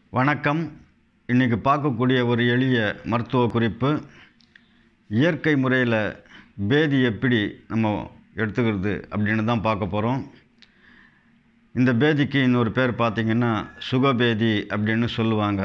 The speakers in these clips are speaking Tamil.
வணக்கம் இன்றைக்கி பார்க்கக்கூடிய ஒரு எளிய மருத்துவ குறிப்பு இயற்கை முறையில் பேதி எப்படி நம்ம எடுத்துக்கிறது அப்படின்னு தான் பார்க்க போகிறோம் இந்த பேதிக்கு இன்னொரு பேர் பார்த்திங்கன்னா சுகபேதி அப்படின்னு சொல்லுவாங்க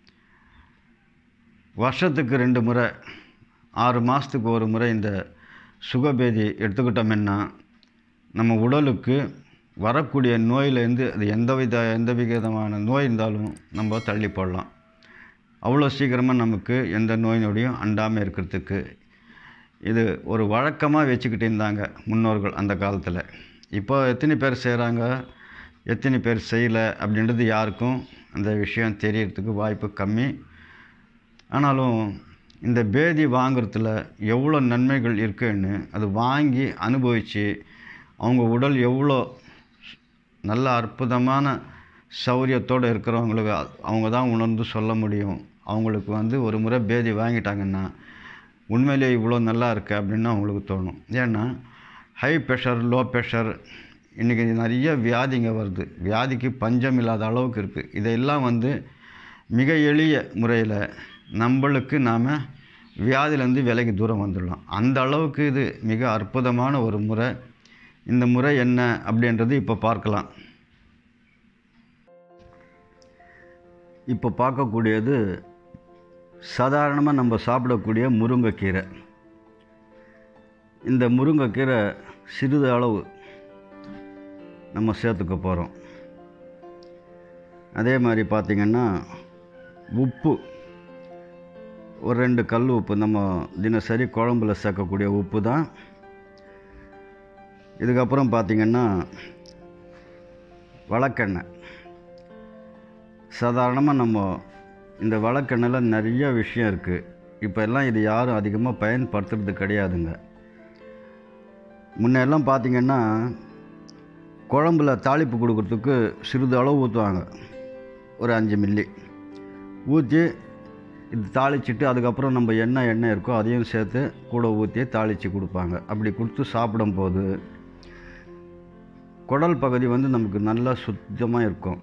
வருஷத்துக்கு ரெண்டு முறை ஆறு மாதத்துக்கு ஒரு முறை இந்த சுகபேதி எடுத்துக்கிட்டோம்னா நம்ம உடலுக்கு வரக்கூடிய நோயிலேருந்து அது எந்த வித எந்த விதமான நோய் இருந்தாலும் நம்ம தள்ளி போடலாம் அவ்வளோ சீக்கிரமாக நமக்கு எந்த நோய் நொடியும் அண்டாமல் இருக்கிறதுக்கு இது ஒரு வழக்கமாக வச்சுக்கிட்டு இருந்தாங்க முன்னோர்கள் அந்த காலத்தில் இப்போ எத்தனை பேர் செய்கிறாங்க எத்தனை பேர் செய்யலை அப்படின்றது யாருக்கும் அந்த விஷயம் தெரியறதுக்கு வாய்ப்பு கம்மி ஆனாலும் இந்த பேதி வாங்குறதுல எவ்வளோ நன்மைகள் இருக்குன்னு அது வாங்கி அனுபவித்து அவங்க உடல் எவ்வளோ நல்ல அற்புதமான சௌரியத்தோடு இருக்கிறவங்களுக்கு அவங்க தான் உணர்ந்து சொல்ல முடியும் அவங்களுக்கு வந்து ஒரு முறை பேதி வாங்கிட்டாங்கன்னா உண்மையிலேயே இவ்வளோ நல்லா இருக்குது அப்படின்னு அவங்களுக்கு தோணும் ஏன்னா ஹை ப்ரெஷர் லோ ப்ரெஷர் இன்றைக்கி நிறைய வியாதிங்க வருது வியாதிக்கு பஞ்சம் இல்லாத அளவுக்கு இருக்குது இதையெல்லாம் வந்து மிக எளிய முறையில் நம்மளுக்கு நாம் வியாதியிலேருந்து விலகி தூரம் வந்துடலாம் அந்த அளவுக்கு இது மிக அற்புதமான ஒரு முறை இந்த முறை என்ன அப்படின்றது இப்போ பார்க்கலாம் இப்போ பார்க்கக்கூடியது சாதாரணமாக நம்ம சாப்பிடக்கூடிய முருங்கைக்கீரை இந்த முருங்கைக்கீரை சிறிது அளவு நம்ம சேர்த்துக்க போகிறோம் அதே மாதிரி பார்த்திங்கன்னா உப்பு ஒரு ரெண்டு கல் உப்பு நம்ம தினசரி குழம்புல சேர்க்கக்கூடிய உப்பு தான் இதுக்கப்புறம் பார்த்திங்கன்னா வழக்கெண்ணெய் சாதாரணமாக நம்ம இந்த வழக்கெண்ணெயில் நிறைய விஷயம் இருக்குது இப்போ எல்லாம் இது யாரும் அதிகமாக பயன்படுத்துறது கிடையாதுங்க முன்னெல்லாம் பார்த்திங்கன்னா குழம்புல தாளிப்பு கொடுக்குறதுக்கு சிறிது அளவு ஊற்றுவாங்க ஒரு அஞ்சு மில்லி ஊற்றி இது தாளிச்சிட்டு அதுக்கப்புறம் நம்ம என்ன எண்ணெய் இருக்கோ அதையும் சேர்த்து கூட ஊற்றி தாளித்து கொடுப்பாங்க அப்படி கொடுத்து சாப்பிடும்போது குடல் பகுதி வந்து நமக்கு நல்லா சுத்தமாக இருக்கும்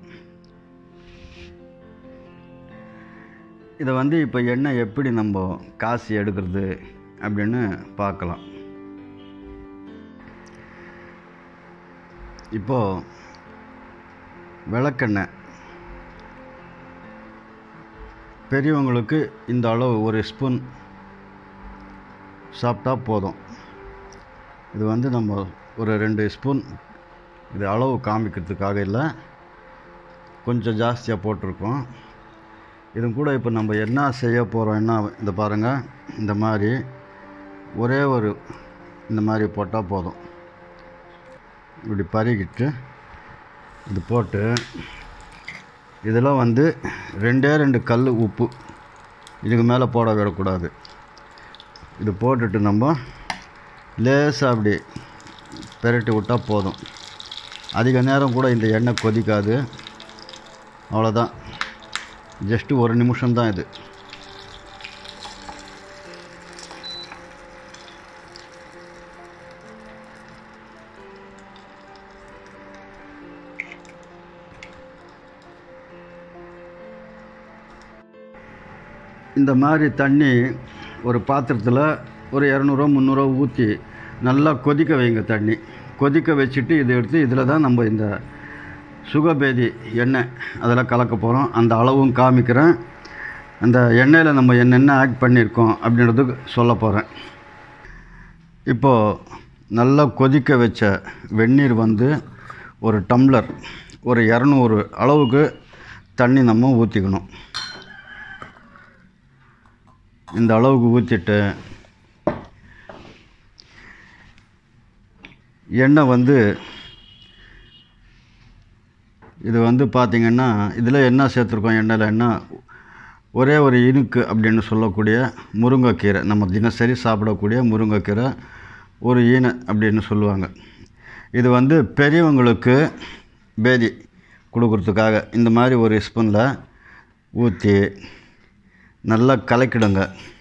இதை வந்து இப்போ எண்ணெய் எப்படி நம்ம காசு எடுக்கிறது அப்படின்னு பார்க்கலாம் இப்போது விளக்கெண்ணெய் பெரியவங்களுக்கு இந்த அளவு ஒரு ஸ்பூன் சாப்பிட்டா போதும் இது வந்து நம்ம ஒரு ரெண்டு ஸ்பூன் இது அளவு காமிக்கிறதுக்காக இல்லை கொஞ்சம் ஜாஸ்தியாக போட்டிருக்கோம் இது கூட இப்போ நம்ம என்ன செய்ய போகிறோம் என்ன இந்த பாருங்கள் இந்த மாதிரி ஒரே ஒரு இந்த மாதிரி போட்டால் போதும் இப்படி பருகிட்டு இது போட்டு இதில் வந்து ரெண்டே ரெண்டு கல் உப்பு இதுக்கு மேலே போட விடக்கூடாது இது போட்டுட்டு நம்ம லேசாக அப்படி பெரட்டி விட்டால் போதும் அதிக நேரம் கூட இந்த எண்ணெய் கொதிக்காது அவ்வளோதான் ஜஸ்ட்டு ஒரு நிமிஷம்தான் இது இந்த மாதிரி தண்ணி ஒரு பாத்திரத்தில் ஒரு இரநூறுவா முந்நூறுவா ஊற்றி நல்லா கொதிக்க வைங்க தண்ணி கொதிக்க வச்சுட்டு இதை எடுத்து இதில் தான் நம்ம இந்த சுகபேதி எண்ணெய் அதில் கலக்க போகிறோம் அந்த அளவும் காமிக்கிறேன் அந்த எண்ணெயில் நம்ம என்னென்ன ஆட் பண்ணியிருக்கோம் அப்படின்றதுக்கு சொல்ல போகிறேன் இப்போது நல்லா கொதிக்க வச்ச வெந்நீர் வந்து ஒரு டம்ளர் ஒரு இரநூறு அளவுக்கு தண்ணி நம்ம ஊற்றிக்கணும் இந்த அளவுக்கு ஊற்றிட்டு எண்ணெய் வந்து இது வந்து பார்த்திங்கன்னா இதில் என்ன சேர்த்துருக்கோம் எண்ணெயில் என்ன ஒரே ஒரு இனுக்கு அப்படின்னு சொல்லக்கூடிய முருங்கைக்கீரை நம்ம தினசரி சாப்பிடக்கூடிய முருங்கைக்கீரை ஒரு ஈனை அப்படின்னு சொல்லுவாங்க இது வந்து பெரியவங்களுக்கு பேதி கொடுக்குறதுக்காக இந்த மாதிரி ஒரு ஸ்பூனில் ஊற்றி நல்லா கலக்கிடுங்க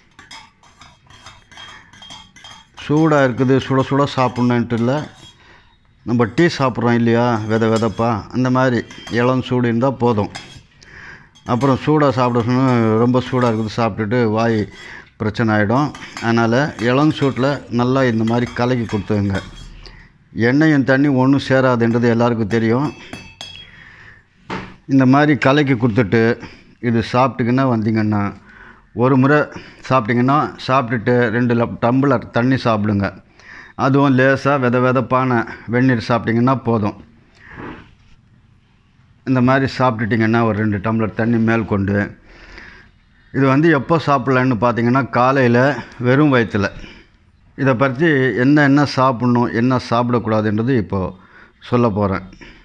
சூடாக இருக்குது சுட சுட சாப்பிட்ணுன்ட்டு இல்லை நம்ம டீ சாப்பிட்றோம் இல்லையா வித விதப்பா அந்த மாதிரி இளம் சூடு இருந்தால் போதும் அப்புறம் சூடாக சாப்பிட சொன்னா ரொம்ப சூடாக இருக்குது சாப்பிட்டுட்டு வாய் பிரச்சனை ஆகிடும் அதனால் இளம் சூட்டில் நல்லா இந்த மாதிரி கலக்கி கொடுத்துங்க எண்ணெயும் தண்ணி ஒன்றும் சேராதுன்றது எல்லாருக்கும் தெரியும் இந்த மாதிரி கலக்கி கொடுத்துட்டு இது சாப்பிட்டுக்கின்னா வந்தீங்கன்னா ஒரு முறை சாப்பிட்டிங்கன்னா சாப்பிட்டுட்டு ரெண்டு லப் டம்ளர் தண்ணி சாப்பிடுங்க அதுவும் லேசாக வித விதப்பான வெந்நீர் சாப்பிட்டிங்கன்னா போதும் இந்த மாதிரி சாப்பிட்டுட்டிங்கன்னா ஒரு ரெண்டு டம்ளர் தண்ணி மேல் கொண்டு இது வந்து எப்போ சாப்பிட்லான்னு பார்த்தீங்கன்னா காலையில் வெறும் வயிற்றில் இதை பற்றி என்ன என்ன சாப்பிட்ணும் என்ன சாப்பிடக்கூடாதுன்றது இப்போது சொல்ல போகிறேன்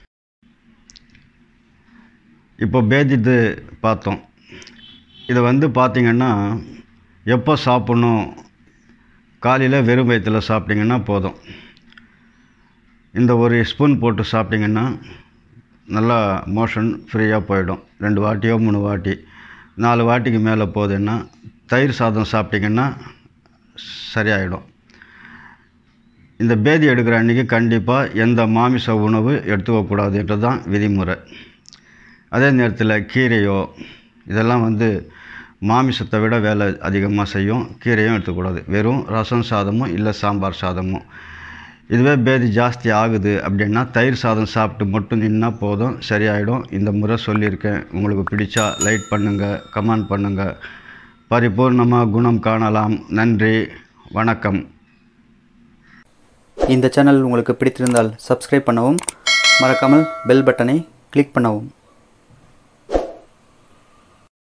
இப்போ பேதித்து பார்த்தோம் இதை வந்து பார்த்திங்கன்னா எப்போ சாப்பிட்ணும் காலையில் வெறும் வயிற்றில் சாப்பிட்டிங்கன்னா போதும் இந்த ஒரு ஸ்பூன் போட்டு சாப்பிட்டிங்கன்னா நல்லா மோஷன் ஃப்ரீயாக போயிடும் ரெண்டு வாட்டியோ மூணு வாட்டி நாலு வாட்டிக்கு மேலே போகுதுன்னா தயிர் சாதம் சாப்பிட்டிங்கன்னா சரியாயிடும் இந்த பேதி எடுக்கிற அன்றைக்கி கண்டிப்பாக எந்த மாமிச உணவு எடுத்துக்கக்கூடாதுன்றது தான் விதிமுறை அதே நேரத்தில் கீரையோ இதெல்லாம் வந்து மாமிசத்தை விட வேலை அதிகமாக செய்யும் கீரையும் எடுத்துக்கூடாது வெறும் ரசம் சாதமும் இல்லை சாம்பார் சாதமும் இதுவே பேதி ஜாஸ்தி ஆகுது அப்படின்னா தயிர் சாதம் சாப்பிட்டு மட்டும் நின்னா போதும் சரியாயிடும் இந்த முறை சொல்லியிருக்கேன் உங்களுக்கு பிடிச்சா லைட் பண்ணுங்கள் கமெண்ட் பண்ணுங்கள் பரிபூர்ணமாக குணம் காணலாம் நன்றி வணக்கம் இந்த சேனல் உங்களுக்கு பிடித்திருந்தால் சப்ஸ்கிரைப் பண்ணவும் மறக்காமல் பெல் பட்டனை கிளிக் பண்ணவும்